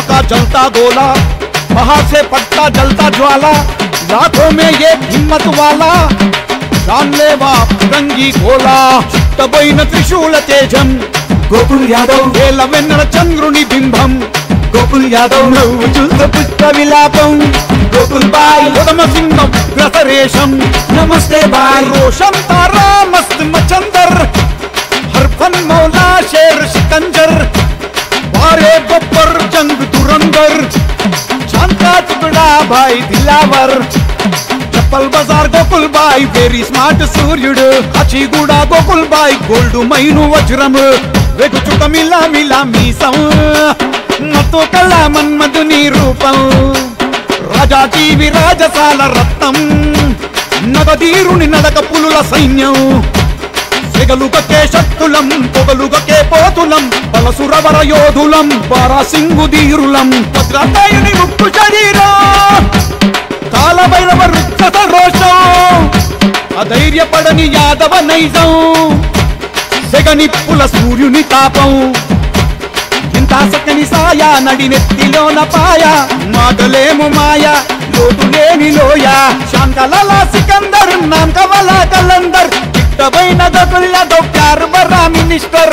का जलता गोला वहां से पड़ता जलता ज्वाला लाखों में ये हिम्मत वाला जानलेवा రంగి గోలా చిట్టబోయిన త్రిశూల తేజం గోకుల్ యాదవ్ వేల వెన్నెల చంద్రుని బింబం గోకుల్ యాదవ్ నువ్వు చూస్తే పుష్ప విలాపం గోకుల్ బాయ్ ఉదమ సింహం గ్రసరేషం నమస్తే బాయ్ रोशन तारा मस्त मचंदर हर फन मौला शेर सिकंदर वारे बब्बर जंग दुरंदर शांता टुकड़ा भाई दिलावर చప్పల్ బజార్ గోకుల్ బాయ్ వెరీ స్మార్ట్ సూర్యుడు అచిగూడ గోకుల్ బాయ్ గోల్డ్ మైను వజ్రం వెగుచుట మిలా మిలా మీసం నతో కళ్ళ మన్మధుని రూపం రాజా టీవి రాజసాల రత్నం నగదీరుని నడక పులుల సైన్యం సెగలుగకే శక్తులం పొగలుగకే పోతులం బలసురవర యోధులం పరాసింగు ధీరులం భద్రతాయుని ముక్కు శరీరం కాలభైరవ రుక్షత రోషం అధైర్యపడని యాదవ నైజం సెగనిప్పుల సూర్యుని తాపం ఇంత సకని సాయ నడినెత్తిలోన పాయ మాటలేము మాయ లోటు లేని లోయ శాంతలల సికందర్ నాంకవల కలందర్ ఇట్టబైన దొకుల్లదో ప్యార్ బర్రా మినిస్టర్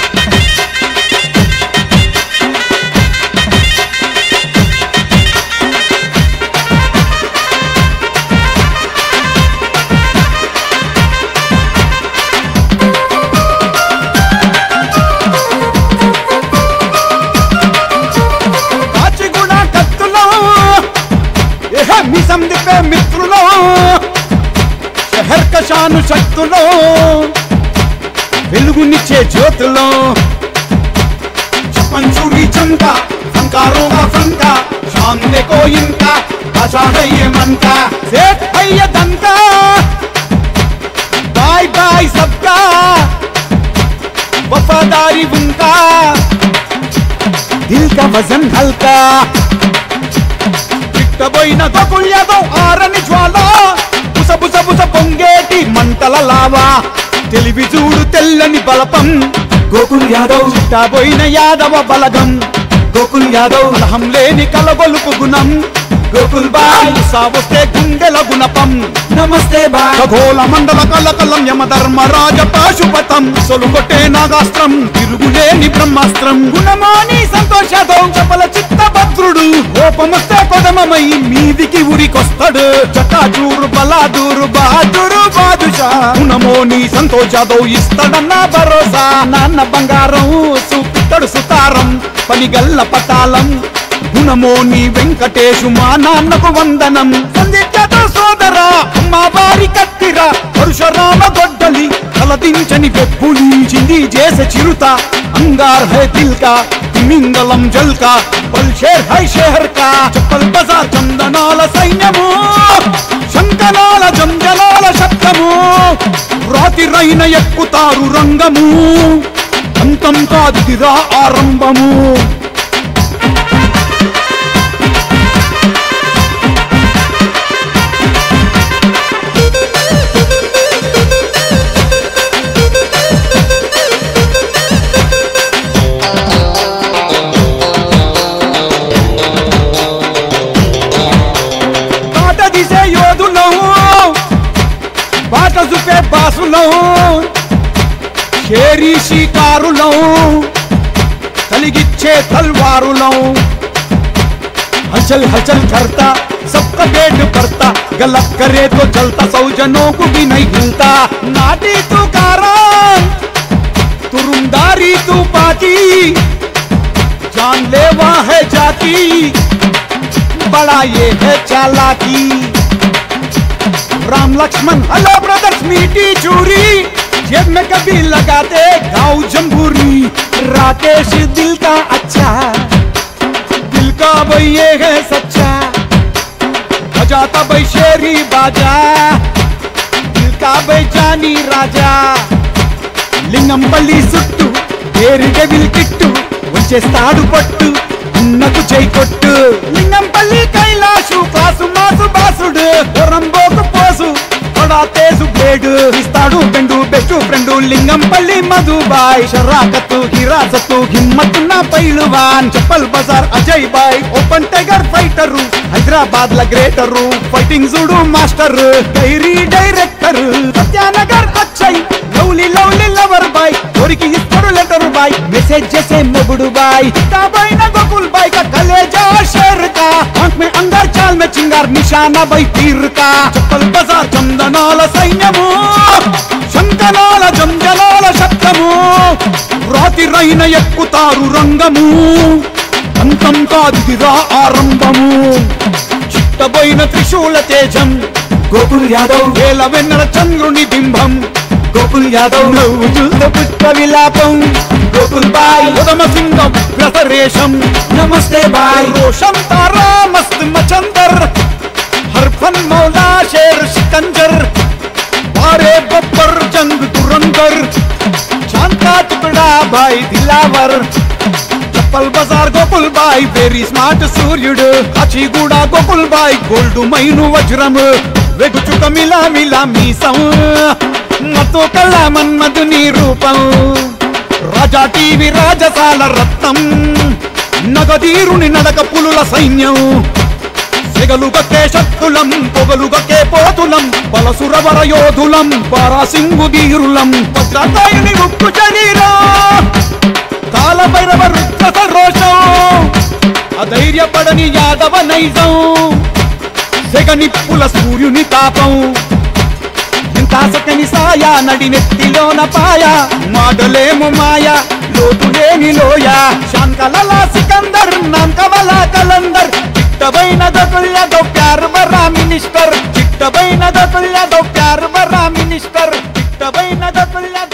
కాచిగూడ కత్తులో ఏహ మిసం దిప్పే మిత్రులో షహర్ కషాను శక్తులో వెలుగునిచ్చే జ్యోతులో పంచూరి చంక సంకారోగా సంక శాంతే కో ఇంకా భాషాడయ్యే మంక సేట్ అయ్య దంక బాయ్ బాయ్ సబ్కా వఫాదారీ ఉన్కా దిల్ కా వజన్ హల్కా చిట్టబోయిన గొకుళ్యదో ఆరని జ్వాల బుస బుస బుస పొంగేటి మంటల లావా తెలివి చూడు తెల్లని బలపం గోకుల్ యాదవ్ చిట్టబోయిన యాదవ బలగం గోకుల్ యాదవ్ కలహం లేని కలగొలుపు గుణం గోకుల్ బాయ్ సావస్తే గుండెల గుణపం నమస్తే బాయ్ ఖగోళ మండల కలకలం యమధర్మరాజ పాశుపతం సొలుగొట్టే నాగాస్త్రం తిరుగులేని బ్రహ్మాస్త్రం గుణమాని సంతోషదో చపల చిత్త భద్రుడు కోపమొస్తే కొదమమై మీదికి ఉరికొస్తాడు చకాచూరు బలాదూరు బహాదూరు బాదుషా గుణమోని సంతోషదో ఇస్తాడన్న భరోసా నాన్న బంగారం చూపిస్తాడు సుతారం పనిగల్ల పటాలం గుణమోని వెంకటేశు మా నాన్నకు వందనం సందిగ్ధతో సోదరా అమ్మా వారి కత్తిరా పరుశరామ గొడ్డలి తలదించని వెప్పులి చింది చేసే చిరుత అంగార్ హై దిల్ కా తిమింగలం జల్ కా బల్ షేర్ హై షేహర్ కా చప్పల్ బజార్ చందనాల సైన్యము శంకనాల జంజనాల శబ్దము రాతిరైన ఎక్కుతారు రంగము అంతం కాదిరా ఆరంభము బాట తీసే యోధులం బాట చూపే బాసులం షేరీ షికారులం కలిగిచ్చే తల్వారులం हलचल हलचल करता सबका पेट करता गलत करे तो चलता सौजनों को भी नहीं हिलता नाटी तू कारण तुरुमदारी तू पाती जानलेवा है जाती बड़ा ये है चालाकी राम लक्ष्मण हेलो ब्रदर्स मीठी चूरी जेब में कभी लगाते गाँव जम्बूरी राकेश दिल का अच्छा दिल का भाई ये है सच्चा बजाता भाई शेरी बाजा दिल का भाई जानी राजा లింగం పల్లి చుట్టూ పేరు డెవిల్ కిట్టు వచ్చేస్తాడు పట్టు ఉన్నకు చేయి కొట్టు లింగం పల్లి కైలాసు కాసు మాసు బాసుడు రంబోకు పోసు కొడా తేసు బ్లేడు ఇస్తాడు బెండు బెస్ట్ ఫ్రెండ్ లింగంపల్లి మధుబాయ్ షరాకత్తు హిరాసత్తు హిమ్మతున్న పైలువాన్ చెప్పల్ బజార్ అజయ్ బాయ్ ఓపెన్ టైగర్ ఫైటర్ హైదరాబాద్ ల greater fighting judo master diary director Satyanagar అచ్చయ్ లవ్లీ లవ్లీ లవర్ బాయ్ కోరికి ఇస్తాడు లెటర్ బాయ్ మెసేజ్ చేసే మొగుడు బాయ్ కాబైన గోకుల్ బాయ్ का कलेजा शेर का आंख में अंगार चाल में चिंगार निशाना भाई तीर का चप्पल बाजार चंदनाల సైన్యము శంకనాల జంజనాల శబ్దము రాతి రైన ఎక్కుతారు రంగము అంతం కాదిరా ఆరంభము చిట్టబోయిన త్రిశూల తేజం గోకుల్ యాదవ్ వేల వెన్నెల చంద్రుని బింబం గోకుల్ యాదవ్ నువ్వు చూస్తే పుష్ప విలాపం గోకుల్ బాయ్ ఉదమ సింగం ప్రసరేషం నమస్తే బాయ్ रोशन तारा मस्त मचंदर हर फन मौला शेर सिकंदर बारे बब्बर जंग दुरंदर शांता टुकड़ा भाई दिलावर చప్పల్ బజార్ గోకుల్ బాయ్ వెరీ స్మార్ట్ సూర్యుడు కాచిగూడ గోకుల్ బాయ్ గోల్డ్ మైను వజ్రం వెగుచుక మిలా మిలా మీసం మతో కళ్ళ మన్మధుని రూపం రాజా టీవీ రాజసాల రత్నం నగదీరుని నడక పులుల సైన్యం సెగలుగకే శక్తులం పొగలుగకే పోతులం బలసురవర యోధులం బారాసింగు ధీరులం భద్రకాయుని ఉక్కు శరీరం కాలభైరవ రుద్ర సరోషం అధైర్యపడని యాదవ నైజం సెగనిప్పుల సూర్యుని తాపం ఇంత సకని సాయ నడి నెత్తిలోన పాయ మాటలేము మాయ లోతు లేని లోయ శాంకలల సికందర్ నాం కమల కలందర్ చిట్టబైన దతుల్య దో ప్యార్ బరా మినిస్టర్ చిట్టబైన దతుల్య దో ప్యార్ బరా మినిస్టర్ చిట్టబైన దతుల్య